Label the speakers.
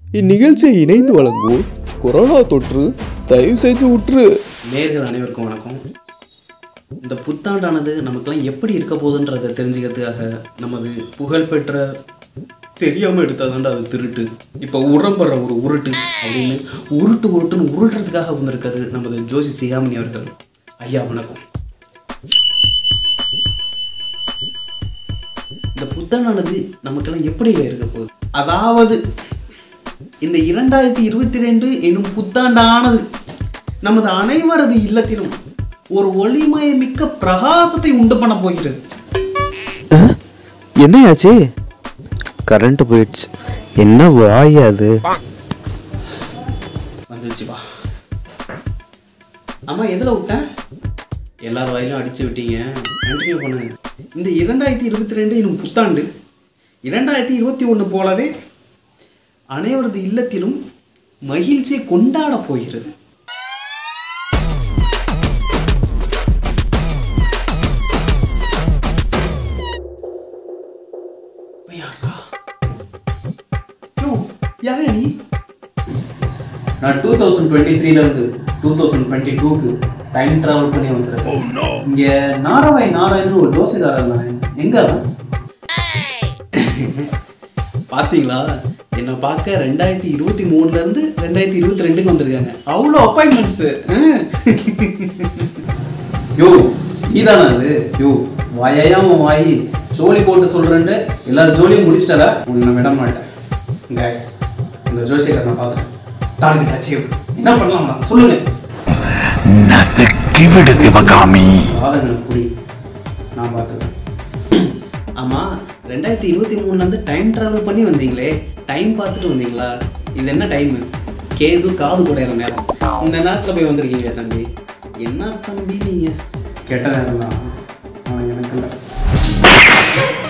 Speaker 1: இந்நிகழ்ச்சியை இணைந்து வழங்குவோர் கொரோனா தொற்று தயவு செஞ்சு விட்டுரு
Speaker 2: நேர்கள் அனைவருக்கும் வணக்கம் இந்த புத்தாண்டானது நமக்கெல்லாம் எப்படி இருக்க போகுதுன்றதை தெரிஞ்சுக்கிறதுக்காக நமது புகழ்பெற்ற தெரியாமல் எடுத்தாதாண்டா அது திருட்டு இப்போ உரம்படுற ஒரு உருட்டு அப்படின்னு உருட்டு உருட்டுன்னு உருட்டுறதுக்காக வந்திருக்காரு நமது ஜோசி சிகாமணி அவர்கள் ஐயா வணக்கம் இந்த புத்தாண்டானது நமக்கெல்லாம் எப்படி இருக்க போகுது அதாவது இந்த இரண்டாயிரத்தி இருபத்தி ரெண்டு என்னும் புத்தாண்டானது நமது அனைவரது இல்லத்திலும் ஒரு ஒளிமயமிக்க பிரகாசத்தை உண்டு பண்ண போகிறது
Speaker 3: என்னையாச்சு கரண்ட் போயிடுச்சு என்ன வாய் அது
Speaker 2: வந்துச்சு வா ஆமா எதில் விட்டேன் எல்லார் வாயிலும் அடிச்சு விட்டீங்க கண்டினியூ பண்ணுங்க இந்த இரண்டாயிரத்தி இருபத்தி ரெண்டு என்னும் புத்தாண்டு இரண்டாயிரத்தி இருபத்தி ஒன்று போலவே அனைவரது இல்லத்திலும் மகிழ்ச்சியை கொண்டாட போகிறது இவன் யார்ரா? யோ, யாரா நீ நான் டூ தௌசண்ட் டுவெண்ட்டி த்ரீலேருந்து டூ தௌசண்ட் டுவெண்ட்டி டூக்கு டைம் ட்ராவல் பண்ணி வந்துருக்கேன் இங்கே நாராவாய் நாராயணன் ஒரு ஜோசிகாரன் இருந்தானே எங்க அவன் பார்த்தீங்களா என்னை பார்க்க ரெண்டாயிரத்தி இருபத்தி மூணுலேருந்து ரெண்டாயிரத்தி இருபத்தி ரெண்டுக்கு வந்திருக்காங்க அவ்வளோ அப்பாயின்மெண்ட்ஸு யோ நீதானா அது யோ வாயாம வாயி ஜோலி போட்டு சொல்கிறேன்ட்டு எல்லாரும் ஜோலியும் முடிச்சிட்டாரா உன்னை விட மாட்டேன் கேஸ் இந்த ஜோசியக்காரனை நான் பார்த்துட்டேன் டார்கெட் அச்சீவ் என்ன பண்ணலாம் சொல்லுங்க
Speaker 4: நசுக்கி விடு சிவகாமி
Speaker 2: வாதங்களை புரி நான் பார்த்துக்கிறேன் ஆமாம் ரெண்டாயிரத்தி இருபத்தி மூணுலேருந்து டைம் ட்ராவல் பண்ணி வந்தீங்களே டைம் பார்த்துட்டு வந்தீங்களா இது என்ன டைமு கேது காது குடையிற நேரம் இந்த நேரத்தில் போய் வந்திருக்கீங்க தம்பி என்ன தம்பி நீங்கள் கெட்ட நேரம் தான் எனக்கு இல்லை